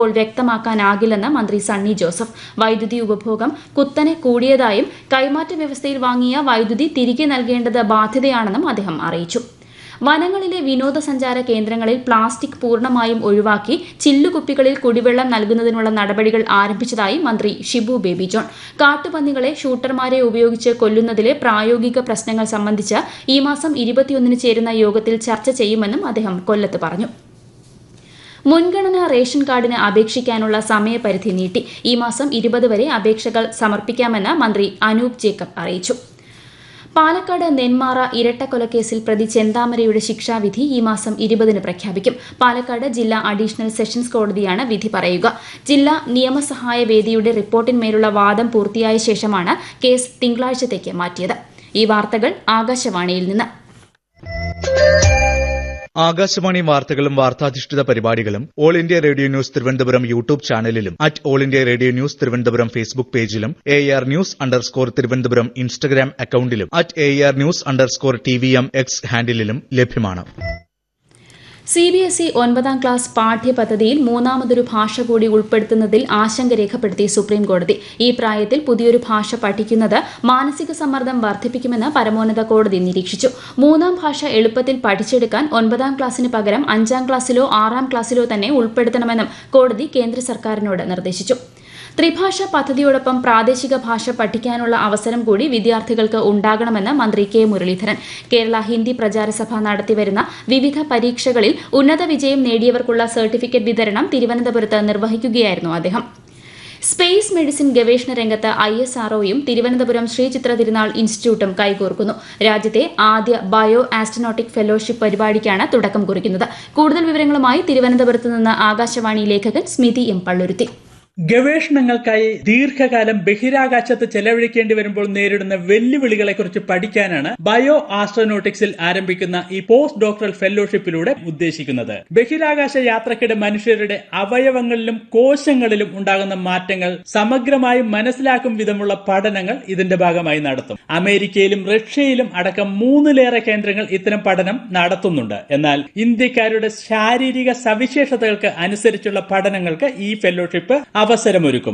ഇപ്പോൾ വ്യക്തമാക്കാനാകില്ലെന്ന് മന്ത്രി സണ്ണി ജോസഫ് വൈദ്യുതി ഉപഭോഗം കുത്തനെ കൂടിയതായും കൈമാറ്റ വ്യവസ്ഥയിൽ വാങ്ങിയ വൈദ്യുതി തിരികെ നൽകേണ്ടത് ബാധ്യതയാണെന്നും അദ്ദേഹം അറിയിച്ചു വനങ്ങളിലെ വിനോദസഞ്ചാര കേന്ദ്രങ്ങളിൽ പ്ലാസ്റ്റിക് പൂർണ്ണമായും ഒഴിവാക്കി ചില്ലുകുപ്പികളിൽ കുടിവെള്ളം നൽകുന്നതിനുള്ള നടപടികൾ ആരംഭിച്ചതായി മന്ത്രി ഷിബു ബേബി ജോൺ കാട്ടുപന്നികളെ ഷൂട്ടർമാരെ ഉപയോഗിച്ച് കൊല്ലുന്നതിലെ പ്രായോഗിക പ്രശ്നങ്ങൾ സംബന്ധിച്ച് ഈ മാസം ഇരുപത്തിയൊന്നിന് ചേരുന്ന യോഗത്തിൽ ചർച്ച ചെയ്യുമെന്നും അദ്ദേഹം കൊല്ലത്ത് പറഞ്ഞു മുൻഗണനാ റേഷൻ കാർഡിന് അപേക്ഷിക്കാനുള്ള സമയപരിധി നീട്ടി ഈ മാസം ഇരുപത് വരെ അപേക്ഷകൾ സമർപ്പിക്കാമെന്ന് മന്ത്രി അനൂപ് ജേക്കബ് അറിയിച്ചു പാലക്കാട് നെന്മാറ ഇരട്ടക്കൊലക്കേസിൽ പ്രതി ചെന്താമരയുടെ ശിക്ഷാവിധി ഈ മാസം ഇരുപതിന് പ്രഖ്യാപിക്കും പാലക്കാട് ജില്ലാ അഡീഷണൽ സെഷൻസ് കോടതിയാണ് വിധി പറയുക ജില്ലാ നിയമസഹായ വേദിയുടെ റിപ്പോർട്ടിന്മേലുള്ള വാദം പൂർത്തിയായ ശേഷമാണ് കേസ് തിങ്കളാഴ്ചത്തേക്ക് മാറ്റിയത് ഈ വാർത്തകൾ ആകാശവാണിയിൽ നിന്ന് ആകാശവാണി വാർത്തകളും വാർത്താധിഷ്ഠിത പരിപാടികളും All India Radio news Thiruvananthapuram YouTube ചാനലിലും at All India Radio news Thiruvananthapuram Facebook പേജിലും A R news underscore Thiruvananthapuram Instagram അക്കൌണ്ടിലും at A R news underscore T V M X ഹാൻഡിലും ലഭ്യമാണ് സി ബി എസ് ഇ ഒൻപതാം ക്ലാസ് പാഠ്യപദ്ധതിയിൽ മൂന്നാമതൊരു ഭാഷ കൂടി ഉൾപ്പെടുത്തുന്നതിൽ ആശങ്ക രേഖപ്പെടുത്തി സുപ്രീം കോടതി ഈ പ്രായത്തിൽ പുതിയൊരു ഭാഷ പഠിക്കുന്നത് മാനസിക സമ്മർദ്ദം വർദ്ധിപ്പിക്കുമെന്ന് പരമോന്നത കോടതി നിരീക്ഷിച്ചു മൂന്നാം ഭാഷ എളുപ്പത്തിൽ പഠിച്ചെടുക്കാൻ ഒൻപതാം ക്ലാസ്സിന് പകരം അഞ്ചാം ക്ലാസ്സിലോ ആറാം ക്ലാസ്സിലോ തന്നെ ഉൾപ്പെടുത്തണമെന്നും കോടതി കേന്ദ്ര സർക്കാരിനോട് നിർദ്ദേശിച്ചു ത്രിഭാഷ പദ്ധതിയോടൊപ്പം പ്രാദേശിക ഭാഷ പഠിക്കാനുള്ള അവസരം കൂടി വിദ്യാർത്ഥികൾക്ക് ഉണ്ടാകണമെന്ന് മന്ത്രി കെ മുരളീധരൻ കേരള ഹിന്ദി പ്രചാരസഭ നടത്തിവരുന്ന വിവിധ പരീക്ഷകളിൽ ഉന്നത വിജയം നേടിയവർക്കുള്ള സർട്ടിഫിക്കറ്റ് വിതരണം തിരുവനന്തപുരത്ത് നിർവഹിക്കുകയായിരുന്നു അദ്ദേഹം സ്പേസ് മെഡിസിൻ ഗവേഷണ രംഗത്ത് ഐ എസ് ആർഒയും തിരുവനന്തപുരം ശ്രീ ചിത്ര തിരുനാൾ ഇൻസ്റ്റിറ്റ്യൂട്ടും കൈകോർക്കുന്നു രാജ്യത്തെ ആദ്യ ബയോ ആസ്ട്രോനോട്ടിക് ഫെലോഷിപ്പ് പരിപാടിക്കാണ് തുടക്കം കുറിക്കുന്നത് കൂടുതൽ വിവരങ്ങളുമായി തിരുവനന്തപുരത്ത് നിന്ന് ആകാശവാണി ലേഖകൻ സ്മിതി എം പള്ളുരുത്തി ഗവേഷണങ്ങൾക്കായി ദീർഘകാലം ബഹിരാകാശത്ത് ചെലവഴിക്കേണ്ടി വരുമ്പോൾ നേരിടുന്ന വെല്ലുവിളികളെക്കുറിച്ച് പഠിക്കാനാണ് ബയോ ആസ്ട്രോനോട്ടിക്സിൽ ആരംഭിക്കുന്ന ഈ പോസ്റ്റ് ഡോക്ടറൽ ഫെലോഷിപ്പിലൂടെ ഉദ്ദേശിക്കുന്നത് ബഹിരാകാശ യാത്രക്കിടെ മനുഷ്യരുടെ അവയവങ്ങളിലും കോശങ്ങളിലും ഉണ്ടാകുന്ന മാറ്റങ്ങൾ സമഗ്രമായി മനസ്സിലാക്കും വിധമുള്ള പഠനങ്ങൾ ഇതിന്റെ ഭാഗമായി നടത്തും അമേരിക്കയിലും റഷ്യയിലും അടക്കം മൂന്നിലേറെ കേന്ദ്രങ്ങൾ ഇത്തരം പഠനം നടത്തുന്നുണ്ട് എന്നാൽ ഇന്ത്യക്കാരുടെ ശാരീരിക സവിശേഷതകൾക്ക് അനുസരിച്ചുള്ള പഠനങ്ങൾക്ക് ഈ ഫെലോഷിപ്പ് അവസരമൊരുക്കും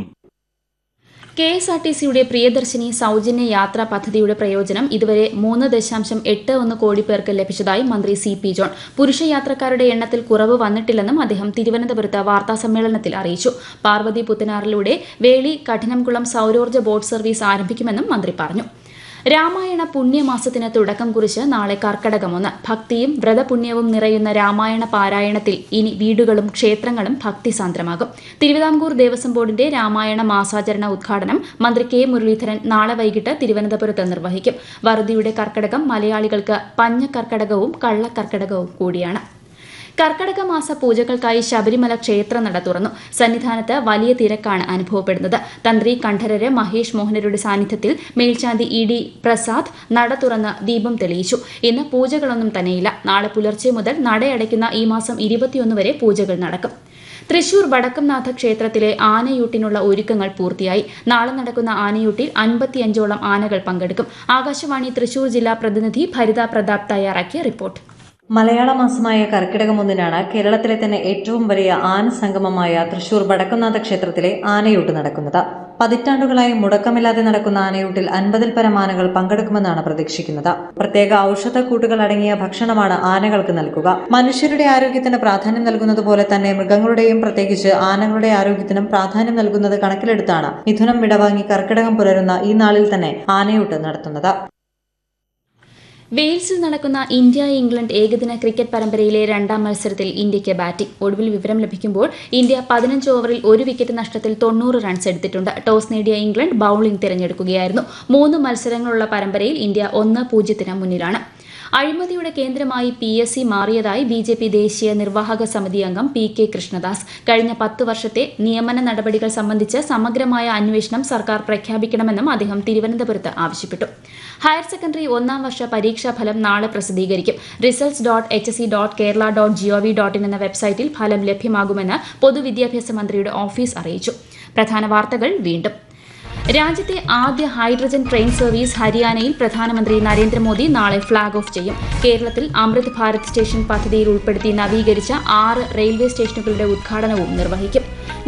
കെ എസ് ആർ ടി സിയുടെ പ്രിയദർശിനി സൗജന്യ യാത്രാ പദ്ധതിയുടെ പ്രയോജനം ഇതുവരെ മൂന്ന് ദശാംശം എട്ട് ഒന്ന് കോടി പേർക്ക് ലഭിച്ചതായി മന്ത്രി സി പി ജോൺ പുരുഷ യാത്രക്കാരുടെ എണ്ണത്തിൽ കുറവ് വന്നിട്ടില്ലെന്നും അദ്ദേഹം തിരുവനന്തപുരത്ത് വാർത്താസമ്മേളനത്തിൽ അറിയിച്ചു പാർവതി പുത്തനാറിലൂടെ വേളി കഠിനംകുളം സൌരോർജ്ജ ബോട്ട് സർവീസ് ആരംഭിക്കുമെന്നും മന്ത്രി പറഞ്ഞു രാമായണ പുണ്യമാസത്തിന് തുടക്കം കുറിച്ച് നാളെ കർക്കടകമൊന്ന് ഭക്തിയും വ്രതപുണ്യവും നിറയുന്ന രാമായണ പാരായണത്തിൽ ഇനി വീടുകളും ക്ഷേത്രങ്ങളും ഭക്തിസാന്ദ്രമാകും തിരുവിതാംകൂർ ദേവസ്വം ബോർഡിന്റെ രാമായണ മാസാചരണ ഉദ്ഘാടനം മന്ത്രി കെ മുരളീധരൻ നാളെ വൈകിട്ട് തിരുവനന്തപുരത്ത് നിർവഹിക്കും വറുതിയുടെ കർക്കടകം മലയാളികൾക്ക് പഞ്ഞക്കർക്കടകവും കള്ളക്കർക്കടകവും കൂടിയാണ് കർക്കടക മാസ പൂജകൾക്കായി ശബരിമല ക്ഷേത്രനട തുറന്നു സന്നിധാനത്ത് വലിയ തിരക്കാണ് അനുഭവപ്പെടുന്നത് തന്ത്രി കണ്ഠരര് മഹേഷ് മോഹനരുടെ സാന്നിധ്യത്തിൽ മേൽശാന്തി ഇ ഡി പ്രസാദ് നട തുറന്ന് ദീപം തെളിയിച്ചു ഇന്ന് പൂജകളൊന്നും തന്നെയില്ല നാളെ പുലർച്ചെ മുതൽ നടയടയ്ക്കുന്ന ഈ മാസം ഇരുപത്തിയൊന്ന് വരെ പൂജകൾ നടക്കും തൃശൂർ വടക്കംനാഥ ക്ഷേത്രത്തിലെ ആനയൂട്ടിനുള്ള ഒരുക്കങ്ങൾ പൂർത്തിയായി നാളെ നടക്കുന്ന ആനയൂട്ടിൽ അൻപത്തിയഞ്ചോളം ആനകൾ പങ്കെടുക്കും ആകാശവാണി തൃശൂർ ജില്ലാ പ്രതിനിധി ഭരിത പ്രതാപ് തയ്യാറാക്കിയ റിപ്പോർട്ട് മലയാള മാസമായ കർക്കിടകം ഒന്നിനാണ് കേരളത്തിലെ തന്നെ ഏറ്റവും വലിയ ആന സംഗമമായ തൃശൂർ വടക്കുന്നാഥ ക്ഷേത്രത്തിലെ ആനയൂട്ട് നടക്കുന്നത് പതിറ്റാണ്ടുകളായി മുടക്കമില്ലാതെ നടക്കുന്ന ആനയൂട്ടിൽ അൻപതിൽ പരം ആനകൾ പങ്കെടുക്കുമെന്നാണ് പ്രതീക്ഷിക്കുന്നത് പ്രത്യേക ഔഷധക്കൂട്ടുകൾ അടങ്ങിയ ഭക്ഷണമാണ് ആനകൾക്ക് നൽകുക മനുഷ്യരുടെ ആരോഗ്യത്തിന് പ്രാധാന്യം നൽകുന്നത് പോലെ തന്നെ മൃഗങ്ങളുടെയും പ്രത്യേകിച്ച് ആനകളുടെ ആരോഗ്യത്തിനും പ്രാധാന്യം നൽകുന്നത് കണക്കിലെടുത്താണ് മിഥുനം വിടവാങ്ങി കർക്കിടകം പുലരുന്ന ഈ നാളിൽ തന്നെ ആനയൂട്ട് നടത്തുന്നത് വെയിൽസിൽ നടക്കുന്ന ഇന്ത്യ ഇംഗ്ലണ്ട് ഏകദിന ക്രിക്കറ്റ് പരമ്പരയിലെ രണ്ടാം മത്സരത്തിൽ ഇന്ത്യയ്ക്ക് ബാറ്റിംഗ് ഒടുവിൽ വിവരം ലഭിക്കുമ്പോൾ ഇന്ത്യ പതിനഞ്ച് ഓവറിൽ ഒരു വിക്കറ്റ് നഷ്ടത്തിൽ തൊണ്ണൂറ് റൺസ് എടുത്തിട്ടുണ്ട് ടോസ് നേടിയ ഇംഗ്ലണ്ട് ബൌളിംഗ് തിരഞ്ഞെടുക്കുകയായിരുന്നു മൂന്ന് മത്സരങ്ങളുള്ള പരമ്പരയിൽ ഇന്ത്യ ഒന്ന് പൂജ്യത്തിന് മുന്നിലാണ് അഴിമതിയുടെ കേന്ദ്രമായി പി എസ് സി മാറിയതായി ബി ജെ പി ദേശീയ നിർവാഹക സമിതി അംഗം പി കെ കൃഷ്ണദാസ് കഴിഞ്ഞ പത്ത് വർഷത്തെ നിയമന നടപടികൾ സംബന്ധിച്ച് സമഗ്രമായ അന്വേഷണം സർക്കാർ പ്രഖ്യാപിക്കണമെന്നും അദ്ദേഹം തിരുവനന്തപുരത്ത് ആവശ്യപ്പെട്ടു ഹയർ സെക്കൻഡറി ഒന്നാം വർഷ പരീക്ഷാ ഫലം നാളെ പ്രസിദ്ധീകരിക്കും results dot H S C dot Kerala dot G O V dot in എന്ന വെബ്സൈറ്റിൽ ഫലം ലഭ്യമാകുമെന്ന് പൊതുവിദ്യാഭ്യാസ മന്ത്രിയുടെ ഓഫീസ് അറിയിച്ചു പ്രധാന വാർത്തകൾ വീണ്ടും രാജ്യത്തെ ആദ്യ ഹൈഡ്രജൻ ട്രെയിൻ സർവീസ് ഹരിയാനയിൽ പ്രധാനമന്ത്രി നരേന്ദ്രമോദി നാളെ ഫ്ളാഗ് ഓഫ് ചെയ്യും കേരളത്തിൽ അമൃത് ഭാരത് സ്റ്റേഷൻ പദ്ധതിയിൽ ഉൾപ്പെടുത്തി നവീകരിച്ച ആറ് റെയിൽവേ സ്റ്റേഷനുകളുടെ ഉദ്ഘാടനവും നിർവഹിക്കും